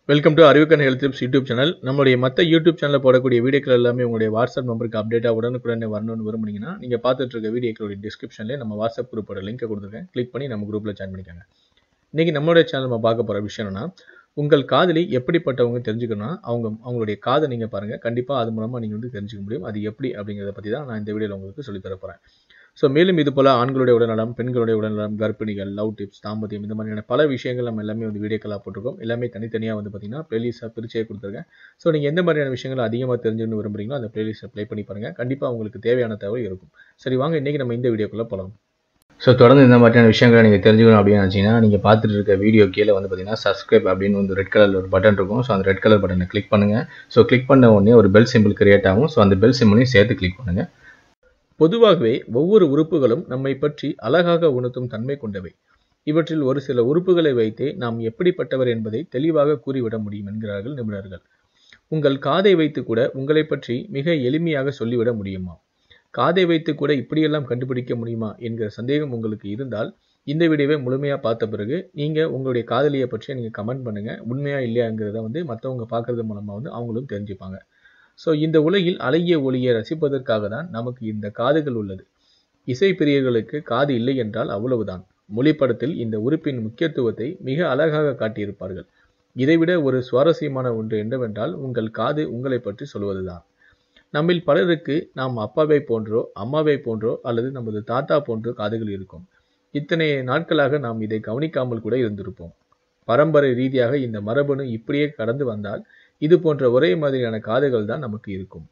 welcome to அறிவுக்கன் health tips YouTube channel நம்மளுடைய மற்ற யூடியூப் சேனலில் போடக்கூடிய வீடியோக்கள் எல்லாமே உங்களுடைய வாட்ஸ்அப் நம்பருக்கு அப்டேட்டாக உடனுக்குடனே வரணும்னு விரும்புனீங்கன்னா நீங்கள் பார்த்துட்டு இருக்க வீடியோக்களுடைய டிஸ்கிரிப்ஷன்லேயே நம்ம வாட்ஸ்அப் குரூப்போட லிங்கை கொடுத்துருக்கேன் கிளிக் பண்ணி நம்ம குரூப்பில் ஜாயின் பண்ணிக்கோங்க இன்றைக்கி நம்மளுடைய சேனல் நம்ம பார்க்க போகிற விஷயம் என்னன்னா உங்கள் காதலி எப்படிப்பட்டவங்க தெரிஞ்சுக்கணும்னா அவங்க அவங்களுடைய காதை நீங்கள் பாருங்கள் கண்டிப்பாக அது மூலமாக நீங்கள் வந்து தெரிஞ்சுக்க முடியும் அது எப்படி அப்படிங்கிறத பற்றி தான் நான் இந்த வீடியோவில் உங்களுக்கு சொல்லித் தர போகிறேன் ஸோ மேலும் இது போல் ஆண்களுடைய உடல்நலம் பெண்களுடைய உடல்நலம் கர்ப்பிணிகள் லவ் டிப்ஸ் தாம்பத்தியம் இந்த மாதிரியான பல விஷயங்கள் நம்ம எல்லாமே வந்து வீடியோக்களாக போட்டிருக்கோம் எல்லாமே தனித்தனியாக வந்து பார்த்தீங்கன்னா ப்ளேலிஸ்ட்டாக பிரிச்சே கொடுத்துருக்கேன் ஸோ நீங்கள் எந்த மாதிரியான விஷயங்கள் அதிகமாக தெரிஞ்சுக்கணும் விரும்புறீங்களோ அந்த ப்ளேலிஸ்ட்டை ப்ளே பண்ணி பாருங்கள் கண்டிப்பாக உங்களுக்கு தேவையான தேவை இருக்கும் சரி வாங்க இன்றைக்கி நம்ம இந்த வீடியோக்குள்ளே போகலாம் ஸோ தொடர்ந்து இந்த மாதிரியான விஷயங்களை நீங்கள் தெரிஞ்சுக்கணும் அப்படின்னு நினச்சிங்கன்னா நீங்கள் பார்த்துட்டு இருக்க வீடியோ கீழே வந்து பார்த்தீங்கன்னா சப்ஸ்கிரைப் அப்படின்னு வந்து ரெட் கலரில் ஒரு பட்டன் இருக்கும் ஸோ அந்த ரெட் கலர் பட்டனை கிளிக் பண்ணுங்கள் ஸோ கிளிக் பண்ண உடனே ஒரு பெல் சிம்பிள் கிரியேட் ஆகும் ஸோ அந்த பெல் சிம்பிளையும் சேர்த்து கிளிக் பண்ணுங்கள் பொதுவாகவே ஒவ்வொரு உறுப்புகளும் நம்மை பற்றி அழகாக உணர்த்தும் தன்மை கொண்டவை இவற்றில் ஒரு சில உறுப்புகளை வைத்தே நாம் எப்படிப்பட்டவர் என்பதை தெளிவாக கூறிவிட முடியும் என்கிறார்கள் நிபுணர்கள் உங்கள் காதை வைத்து கூட உங்களை பற்றி மிக எளிமையாக சொல்லிவிட முடியுமா காதை வைத்து கூட இப்படியெல்லாம் கண்டுபிடிக்க முடியுமா என்கிற சந்தேகம் உங்களுக்கு இருந்தால் இந்த வீடியோவை முழுமையாக பார்த்த பிறகு நீங்கள் உங்களுடைய காதலியை பற்றி நீங்கள் கமெண்ட் பண்ணுங்கள் உண்மையா இல்லையாங்கிறத வந்து மற்றவங்க பார்க்கறது மூலமாக வந்து அவங்களும் தெரிஞ்சுப்பாங்க ஸோ இந்த உலகில் அழகிய ஒளியை ரசிப்பதற்காக தான் நமக்கு இந்த காதுகள் உள்ளது இசை பிரியர்களுக்கு காது இல்லை என்றால் அவ்வளவுதான் மொழிப்படத்தில் இந்த உறுப்பின் முக்கியத்துவத்தை மிக அழகாக காட்டியிருப்பார்கள் இதைவிட ஒரு சுவாரஸ்யமான ஒன்று என்னவென்றால் உங்கள் காது உங்களை பற்றி சொல்வதுதான் நம்மில் பலருக்கு நாம் அப்பாவை போன்றோ அம்மாவை போன்றோ அல்லது நமது தாத்தா போன்றோ காதுகள் இருக்கும் இத்தனை நாட்களாக நாம் இதை கவனிக்காமல் கூட இருந்திருப்போம் பரம்பரை ரீதியாக இந்த மரபணு இப்படியே கடந்து வந்தால் இது போன்ற ஒரே மாதிரியான காதுகள் தான் நமக்கு இருக்கும்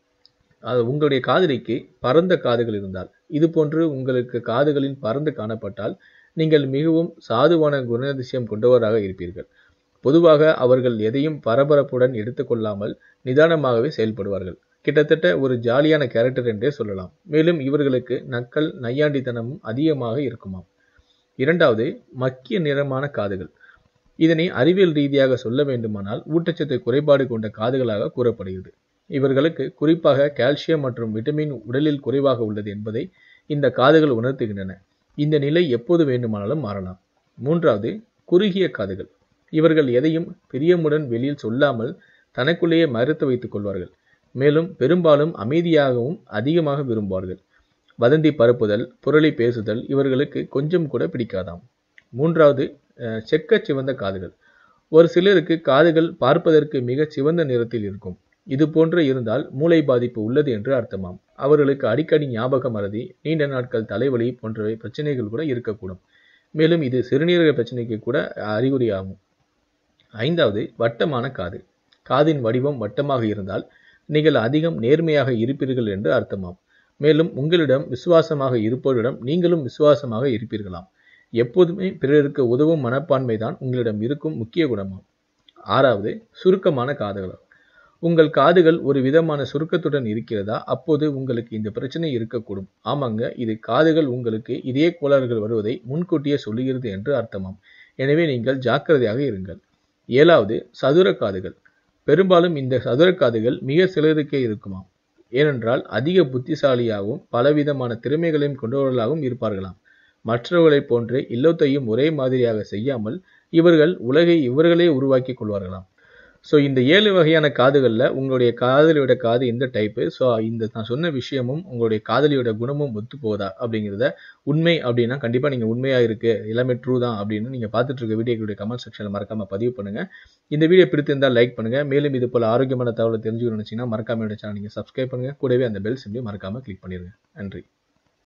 அது உங்களுடைய காதலிக்கு பரந்த காதுகள் இருந்தால் இது போன்று உங்களுக்கு காதுகளின் பறந்து காணப்பட்டால் நீங்கள் மிகவும் சாதுவான குணாதிசயம் கொண்டவராக இருப்பீர்கள் பொதுவாக அவர்கள் எதையும் பரபரப்புடன் எடுத்துக்கொள்ளாமல் நிதானமாகவே செயல்படுவார்கள் கிட்டத்தட்ட ஒரு ஜாலியான கேரக்டர் என்றே சொல்லலாம் மேலும் இவர்களுக்கு நக்கல் நையாண்டித்தனமும் அதிகமாக இருக்குமாம் இரண்டாவது மக்கிய நிறமான காதுகள் இதனை அறிவியல் ரீதியாக சொல்ல வேண்டுமானால் ஊட்டச்சத்து குறைபாடு கொண்ட காதுகளாக கூறப்படுகிறது இவர்களுக்கு குறிப்பாக கால்சியம் மற்றும் விட்டமின் உடலில் குறைவாக உள்ளது என்பதை இந்த காதுகள் உணர்த்துகின்றன இந்த நிலை எப்போது வேண்டுமானாலும் மாறலாம் மூன்றாவது குறுகிய காதுகள் இவர்கள் எதையும் பிரியமுடன் வெளியில் சொல்லாமல் தனக்குள்ளேயே மறுத்து வைத்துக் கொள்வார்கள் மேலும் பெரும்பாலும் அமைதியாகவும் அதிகமாக விரும்புவார்கள் வதந்தி பரப்புதல் புரளி பேசுதல் இவர்களுக்கு கொஞ்சம் கூட பிடிக்காதாம் மூன்றாவது செக்க சிவந்த காதுகள் ஒரு சிலருக்கு காதுகள் பார்ப்பதற்கு மிக சிவந்த நிறத்தில் இருக்கும் இது போன்று இருந்தால் மூளை பாதிப்பு உள்ளது என்று அர்த்தமாம் அவர்களுக்கு அடிக்கடி ஞாபக மறதி நீண்ட நாட்கள் தலைவலி போன்றவை பிரச்சனைகள் கூட இருக்கக்கூடும் மேலும் இது சிறுநீரக பிரச்சனைக்கு கூட அறிகுறியாகும் ஐந்தாவது வட்டமான காது காதின் வடிவம் வட்டமாக இருந்தால் நீங்கள் அதிகம் நேர்மையாக இருப்பீர்கள் என்று அர்த்தமாம் மேலும் உங்களிடம் விசுவாசமாக இருப்பவரிடம் நீங்களும் விசுவாசமாக இருப்பீர்களாம் எப்போதுமே பிறருக்கு உதவும் மனப்பான்மை தான் உங்களிடம் இருக்கும் முக்கிய குணமாம் ஆறாவது சுருக்கமான காதுகள் உங்கள் காதுகள் ஒரு விதமான சுருக்கத்துடன் இருக்கிறதா அப்போது உங்களுக்கு இந்த பிரச்சனை இருக்கக்கூடும் ஆமாங்க இது காதுகள் உங்களுக்கு இதே கோளாறுகள் வருவதை முன்கூட்டியே சொல்லுகிறது என்று அர்த்தமாம் எனவே நீங்கள் ஜாக்கிரதையாக இருங்கள் ஏழாவது சதுர காதுகள் பெரும்பாலும் இந்த சதுர காதுகள் மிக சிலருக்கே இருக்குமாம் ஏனென்றால் அதிக புத்திசாலியாகவும் பலவிதமான திறமைகளையும் கொண்டவர்களாகவும் இருப்பார்களாம் மற்றவர்களைப் போன்றே இல்லத்தையும் ஒரே மாதிரியாக செய்யாமல் இவர்கள் உலகை இவர்களே உருவாக்கி கொள்வார்களாம் ஸோ இந்த ஏழு வகையான காதுகளில் உங்களுடைய காதலியோட காது எந்த டைப்பு ஸோ இந்த நான் சொன்ன விஷயமும் உங்களுடைய காதலியோட குணமும் ஒத்து போதா அப்படிங்கிறத உண்மை அப்படின்னா கண்டிப்பாக நீங்கள் உண்மையாக இருக்குது எல்லாமே ட்ரூ தான் அப்படின்னு நீங்கள் பார்த்துட்டு இருக்க வீடியோக்களுடைய கமெண்ட் செக்ஷனில் மறக்காமல் பதிவு பண்ணுங்கள் இந்த வீடியோ பிடித்திருந்தால் லைக் பண்ணுங்கள் மேலும் இது போல் ஆரோக்கியமான தகவலை தெரிஞ்சுக்கணும்னு நினச்சிங்கன்னா மறக்காம சேனல் நீங்கள் சப்ஸ்கிரைப் பண்ணுங்கள் கூடவே அந்த பெல் சிம்லையும் மறக்காமல் கிளிக் பண்ணிடுங்க நன்றி